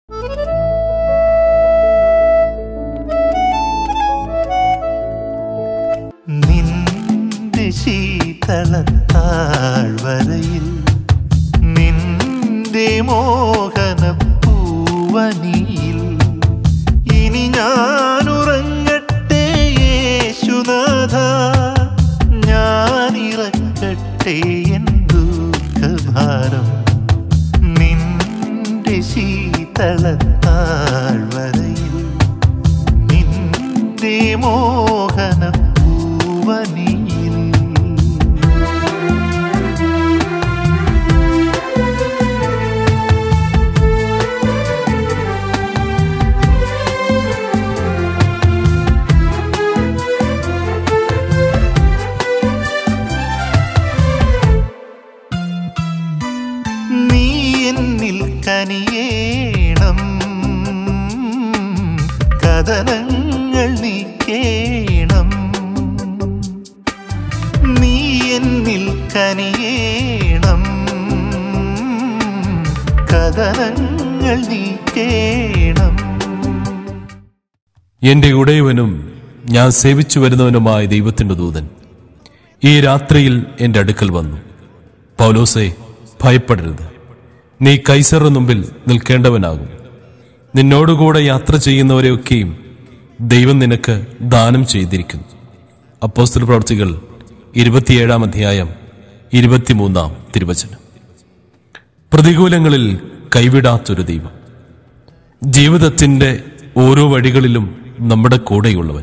നിന്റെ ശീതളത്താഴ്വരയിൽ നിന്റെ മോഹന പൂവനിയിൽ ഇനി ഞാനുറങ്ങട്ടെ യേശുനാഥ ഞാനിറക്കട്ടെ എൻ ദുഃഖഭാരം നിന്റെ ശീതളത്താഴ്വരയിൽ നിന്റെ മോഹന പൂവനിയിൽ നീ എന്നിൽ കനിയേണം കഥനങ്ങൾ നീക്കേണം നീ എന്നിൽ കനിയേണം കഥനങ്ങൾ നീക്കേണം എന്റെ ഉടയവനും ഞാൻ സേവിച്ചു വരുന്നവനുമായ ദൈവത്തിന്റെ ദൂതൻ ഈ രാത്രിയിൽ എന്റെ അടുക്കൽ വന്നു പൗലോസെ ഭയപ്പെടരുത് നീ കൈസറിന് മുമ്പിൽ നിൽക്കേണ്ടവനാകും നിന്നോടുകൂടെ യാത്ര ചെയ്യുന്നവരെയൊക്കെയും ദൈവം നിനക്ക് ദാനം ചെയ്തിരിക്കുന്നു അപ്പോസ്തല പ്രവർത്തികൾ ഇരുപത്തിയേഴാം അധ്യായം ഇരുപത്തിമൂന്നാം തിരുവചനം പ്രതികൂലങ്ങളിൽ കൈവിടാത്തൊരു ദൈവം ജീവിതത്തിന്റെ ഓരോ വഴികളിലും നമ്മുടെ കൂടെയുള്ളവൻ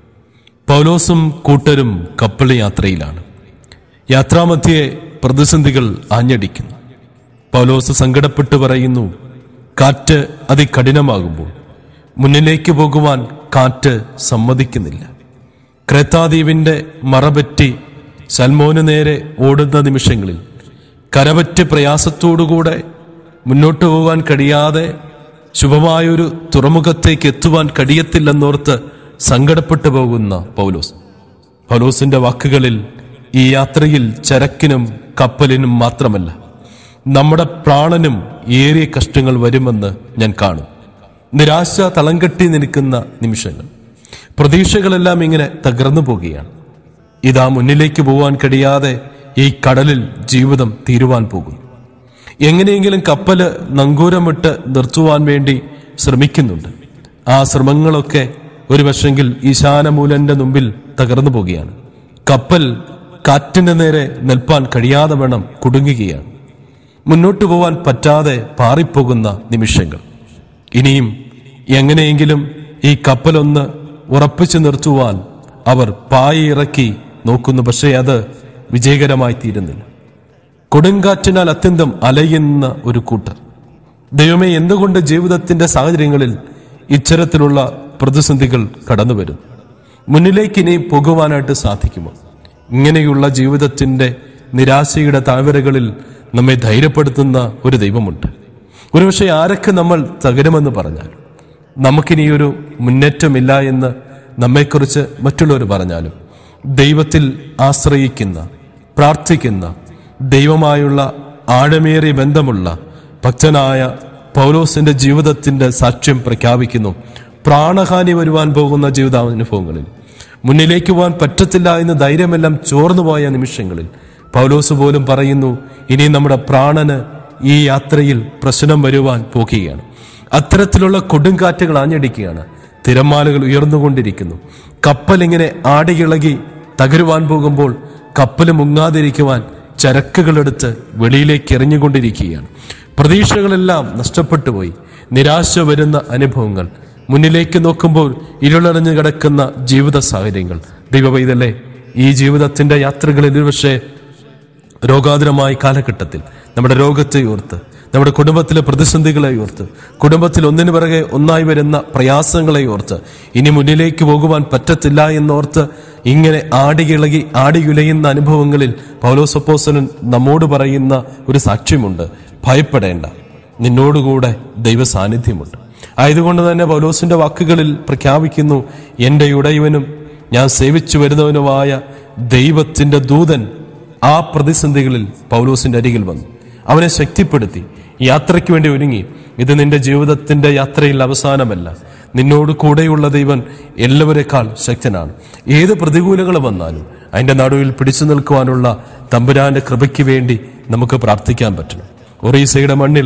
പൗലോസും കൂട്ടരും കപ്പൽ യാത്രയിലാണ് യാത്രാമധ്യേ പ്രതിസന്ധികൾ ആഞ്ഞടിക്കുന്നു പൗലോസ് സങ്കടപ്പെട്ട് പറയുന്നു കാറ്റ് അതികഠിനമാകുമ്പോൾ മുന്നിലേക്ക് പോകുവാൻ കാറ്റ് സമ്മതിക്കുന്നില്ല ക്രേത്താദ്വീപിന്റെ മറപറ്റി സൽമോന് നേരെ ഓടുന്ന നിമിഷങ്ങളിൽ കരപറ്റ് പ്രയാസത്തോടുകൂടെ മുന്നോട്ട് പോകാൻ കഴിയാതെ ശുഭമായൊരു തുറമുഖത്തേക്ക് എത്തുവാൻ കഴിയത്തില്ലെന്നോർത്ത് സങ്കടപ്പെട്ടു പോകുന്ന പൗലോസ് പൗലോസിന്റെ വാക്കുകളിൽ ഈ യാത്രയിൽ ചരക്കിനും കപ്പലിനും മാത്രമല്ല നമ്മുടെ പ്രാണനും ഏറിയ കഷ്ടങ്ങൾ വരുമെന്ന് ഞാൻ കാണും നിരാശ തളം കെട്ടി നിൽക്കുന്ന നിമിഷങ്ങൾ പ്രതീക്ഷകളെല്ലാം ഇങ്ങനെ തകർന്നു പോകുകയാണ് ഇതാ മുന്നിലേക്ക് പോകാൻ കഴിയാതെ ഈ കടലിൽ ജീവിതം തീരുവാൻ പോകുന്നു എങ്ങനെയെങ്കിലും കപ്പല് നങ്കൂരമിട്ട് നിർത്തുവാൻ വേണ്ടി ശ്രമിക്കുന്നുണ്ട് ആ ശ്രമങ്ങളൊക്കെ ഒരു പക്ഷെങ്കിൽ ഈശാനമൂലന്റെ മുമ്പിൽ തകർന്നു പോകുകയാണ് കപ്പൽ കാറ്റിന്റെ നേരെ നിൽപ്പാൻ കഴിയാതെ വേണം കുടുങ്ങുകയാണ് മുന്നോട്ട് പോവാൻ പറ്റാതെ പാറിപ്പോകുന്ന നിമിഷങ്ങൾ ഇനിയും എങ്ങനെയെങ്കിലും ഈ കപ്പലൊന്ന് ഉറപ്പിച്ചു നിർത്തുവാൻ അവർ പായിറക്കി നോക്കുന്നു പക്ഷേ അത് വിജയകരമായി തീരുന്നില്ല കൊടുങ്കാറ്റിനാൽ അത്യന്തം അലയുന്ന ഒരു കൂട്ടർ ദൈവമേ എന്തുകൊണ്ട് ജീവിതത്തിന്റെ സാഹചര്യങ്ങളിൽ ഇത്തരത്തിലുള്ള പ്രതിസന്ധികൾ കടന്നു വരും മുന്നിലേക്ക് ഇനി പോകുവാനായിട്ട് സാധിക്കുമോ ഇങ്ങനെയുള്ള ജീവിതത്തിന്റെ നിരാശയുടെ താഴ്വരകളിൽ നമ്മെ ധൈര്യപ്പെടുത്തുന്ന ഒരു ദൈവമുണ്ട് ഒരുപക്ഷെ ആരൊക്കെ നമ്മൾ തകരുമെന്ന് പറഞ്ഞാലും നമുക്കിനിയൊരു മുന്നേറ്റമില്ല എന്ന് നമ്മെക്കുറിച്ച് മറ്റുള്ളവർ പറഞ്ഞാലും ദൈവത്തിൽ ആശ്രയിക്കുന്ന പ്രാർത്ഥിക്കുന്ന ദൈവമായുള്ള ആഴമേറിയ ബന്ധമുള്ള ഭക്തനായ പൗലോസിന്റെ ജീവിതത്തിന്റെ സാക്ഷ്യം പ്രഖ്യാപിക്കുന്നു പ്രാണഹാനി വരുവാൻ പോകുന്ന ജീവിതാനുഭവങ്ങളിൽ മുന്നിലേക്ക് പോകാൻ പറ്റത്തില്ല എന്ന് ധൈര്യമെല്ലാം ചോർന്നുപോയ നിമിഷങ്ങളിൽ പൗലോസ് പോലും പറയുന്നു ഇനി നമ്മുടെ പ്രാണന് ഈ യാത്രയിൽ പ്രശ്നം വരുവാൻ പോകുകയാണ് അത്തരത്തിലുള്ള കൊടുങ്കാറ്റുകൾ ആഞ്ഞടിക്കുകയാണ് തിരമാലകൾ ഉയർന്നുകൊണ്ടിരിക്കുന്നു കപ്പൽ ഇങ്ങനെ ആടിയിളകി തകരുവാൻ പോകുമ്പോൾ കപ്പൽ മുങ്ങാതിരിക്കുവാൻ ചരക്കുകളെടുത്ത് വെളിയിലേക്ക് എറിഞ്ഞുകൊണ്ടിരിക്കുകയാണ് പ്രതീക്ഷകളെല്ലാം നഷ്ടപ്പെട്ടു പോയി നിരാശ വരുന്ന അനുഭവങ്ങൾ മുന്നിലേക്ക് നോക്കുമ്പോൾ ഇരുളറിഞ്ഞു കിടക്കുന്ന ജീവിത സാഹചര്യങ്ങൾ ദൈവവൈതല്ലേ ഈ ജീവിതത്തിന്റെ യാത്രകളിൽ ഒരുപക്ഷെ രോഗാതുരമായ കാലഘട്ടത്തിൽ നമ്മുടെ രോഗത്തെ ഓർത്ത് നമ്മുടെ കുടുംബത്തിലെ പ്രതിസന്ധികളെ ഓർത്ത് കുടുംബത്തിൽ ഒന്നിനു പിറകെ ഒന്നായി വരുന്ന പ്രയാസങ്ങളെ ഓർത്ത് ഇനി മുന്നിലേക്ക് പോകുവാൻ പറ്റത്തില്ല എന്നോർത്ത് ഇങ്ങനെ ആടികിളകി ആടിയുലയുന്ന അനുഭവങ്ങളിൽ പൗലോസപ്പോസനൻ നമ്മോട് പറയുന്ന ഒരു സാക്ഷ്യമുണ്ട് ഭയപ്പെടേണ്ട നിന്നോടുകൂടെ ദൈവ സാന്നിധ്യമുണ്ട് ആയതുകൊണ്ട് തന്നെ പൗലോസിന്റെ വാക്കുകളിൽ പ്രഖ്യാപിക്കുന്നു എന്റെ ഉടയവനും ഞാൻ സേവിച്ചു വരുന്നവനുമായ ദൈവത്തിന്റെ ദൂതൻ ആ പ്രതിസന്ധികളിൽ പൗലോസിന്റെ അരികിൽ വന്നു അവനെ ശക്തിപ്പെടുത്തി യാത്രയ്ക്ക് വേണ്ടി ഒരുങ്ങി ഇത് നിന്റെ ജീവിതത്തിന്റെ യാത്രയിൽ അവസാനമല്ല നിന്നോട് കൂടെയുള്ള ദൈവൻ എല്ലാവരെക്കാൾ ശക്തനാണ് ഏത് പ്രതികൂലങ്ങൾ വന്നാലും അതിന്റെ നടുവിൽ പിടിച്ചു നിൽക്കുവാനുള്ള തമ്പുരാന്റെ കൃപയ്ക്ക് വേണ്ടി നമുക്ക് പ്രാർത്ഥിക്കാൻ പറ്റണം ഒറീസയുടെ മണ്ണിൽ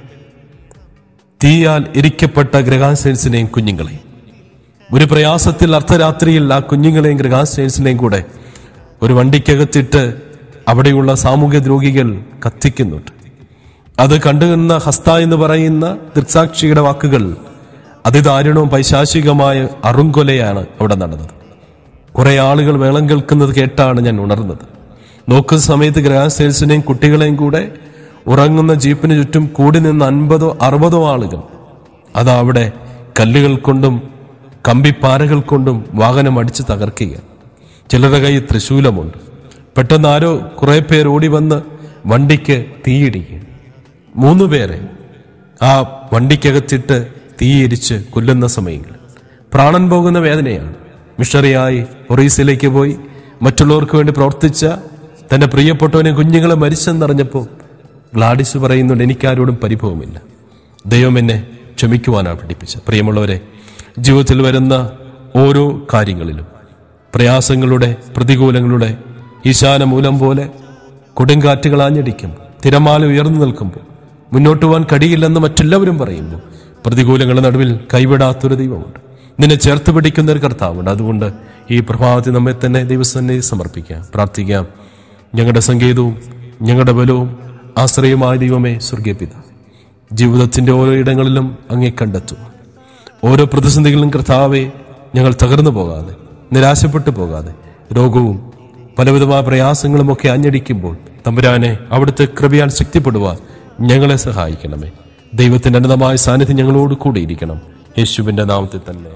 തീയാൽ ഇരിക്കപ്പെട്ട ഗ്രഹാസേൻസിനെയും കുഞ്ഞുങ്ങളെയും ഒരു പ്രയാസത്തിൽ അർദ്ധരാത്രിയിൽ ആ കുഞ്ഞുങ്ങളെയും ഗ്രഹാസേൻസിനെയും കൂടെ ഒരു വണ്ടിക്കകത്തിട്ട് അവിടെയുള്ള സാമൂഹ്യ ദ്രോഹികൾ കത്തിക്കുന്നുണ്ട് അത് കണ്ടുനിന്ന ഹസ്ത എന്ന് പറയുന്ന ദൃക്സാക്ഷിയുടെ വാക്കുകൾ അതിദാരുണവും പൈശാചികമായ അറുങ്കൊലയാണ് അവിടെ നടന്നത് കുറെ ആളുകൾ വേളം കേൾക്കുന്നത് കേട്ടാണ് ഞാൻ ഉണർന്നത് നോക്കുന്ന സമയത്ത് ഗ്രഹാസേൽസിനെയും കുട്ടികളെയും കൂടെ ഉറങ്ങുന്ന ജീപ്പിന് ചുറ്റും കൂടി നിന്ന് അൻപതോ അറുപതോ ആളുകൾ അതാ അവിടെ കല്ലുകൾ കൊണ്ടും കമ്പിപ്പാരകൾ കൊണ്ടും വാഹനം അടിച്ച് തകർക്കുക ചിലരുടെ കയ്യിൽ തൃശൂലമുണ്ട് പെട്ടെന്ന് ആരോ കുറെ പേർ ഓടി വന്ന് വണ്ടിക്ക് തീയിടിക്കുക മൂന്നു പേരെ ആ വണ്ടിക്കകത്തിട്ട് തീയിരിച്ച് കൊല്ലുന്ന സമയങ്ങൾ പ്രാണൻ പോകുന്ന വേദനയാണ് മിഷറിയായി ഒറീസയിലേക്ക് പോയി മറ്റുള്ളവർക്ക് വേണ്ടി പ്രവർത്തിച്ച തന്റെ പ്രിയപ്പെട്ടവനെ കുഞ്ഞുങ്ങളെ മരിച്ചെന്നറിഞ്ഞപ്പോൾ ഗ്ലാഡിസ് പറയുന്നുണ്ട് എനിക്കാരോടും പരിഭവമില്ല ദൈവം എന്നെ ക്ഷമിക്കുവാനാണ് പഠിപ്പിച്ചത് പ്രിയമുള്ളവരെ ജീവിതത്തിൽ വരുന്ന ഓരോ കാര്യങ്ങളിലും പ്രയാസങ്ങളുടെ പ്രതികൂലങ്ങളുടെ ഈശാന മൂലം പോലെ കൊടുങ്കാറ്റുകൾ ആഞ്ഞടിക്കും തിരമാല ഉയർന്നു നിൽക്കുമ്പോൾ മുന്നോട്ട് പോകാൻ കഴിയില്ലെന്ന് മറ്റെല്ലാവരും പറയുമ്പോൾ പ്രതികൂലങ്ങളുടെ നടുവിൽ കൈവിടാത്തൊരു ദൈവമുണ്ട് നിന്നെ ചേർത്ത് പിടിക്കുന്ന ഒരു കർത്താവുണ്ട് അതുകൊണ്ട് ഈ പ്രഭാതത്തിൽ നമ്മെ തന്നെ ദൈവസന്നെ സമർപ്പിക്കാം പ്രാർത്ഥിക്കാം ഞങ്ങളുടെ സംഗീതവും ഞങ്ങളുടെ ബലവും ആശ്രയമായ ദൈവമേ സ്വർഗീയ പിതാ ജീവിതത്തിന്റെ ഓരോ ഇടങ്ങളിലും അങ്ങേ കണ്ടെത്തും ഓരോ പ്രതിസന്ധികളിലും കർത്താവെ ഞങ്ങൾ തകർന്നു പോകാതെ നിരാശപ്പെട്ടു പോകാതെ രോഗവും പലവിധമായ പ്രയാസങ്ങളും ഒക്കെ അഞ്ഞടിക്കുമ്പോൾ തമ്പുരാനെ അവിടുത്തെ കൃപയാൽ ശക്തിപ്പെടുവാൻ ഞങ്ങളെ സഹായിക്കണമേ ദൈവത്തിന്റെ അനന്തമായ സാന്നിധ്യം ഞങ്ങളോട് കൂടെ ഇരിക്കണം യേശുവിന്റെ നാമത്തിൽ തന്നെ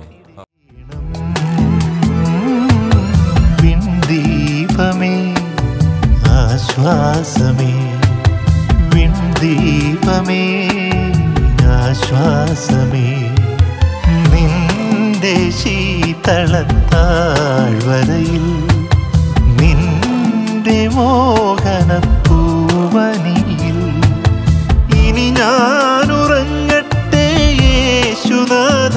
വിൺദീപമേ ആശ്വാസമേ വിൺദീപമേ ആശ്വാസമേ നിന്റെ ശീതളത്താഴ്വരയിൽ നിന്റെ മോഹനപ്പൂവനിയിൽ ഇനി ഞാനുറങ്ങട്ടെ യേശുനാഥ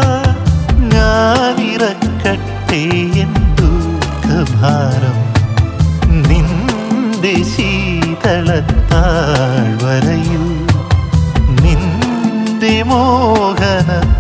ഞാനിറക്കട്ടെ എൻ ദുഃഖഭാരം നിന്റെ ശീതളത്താഴ്വരയിൽ നിന്റെ മോഹന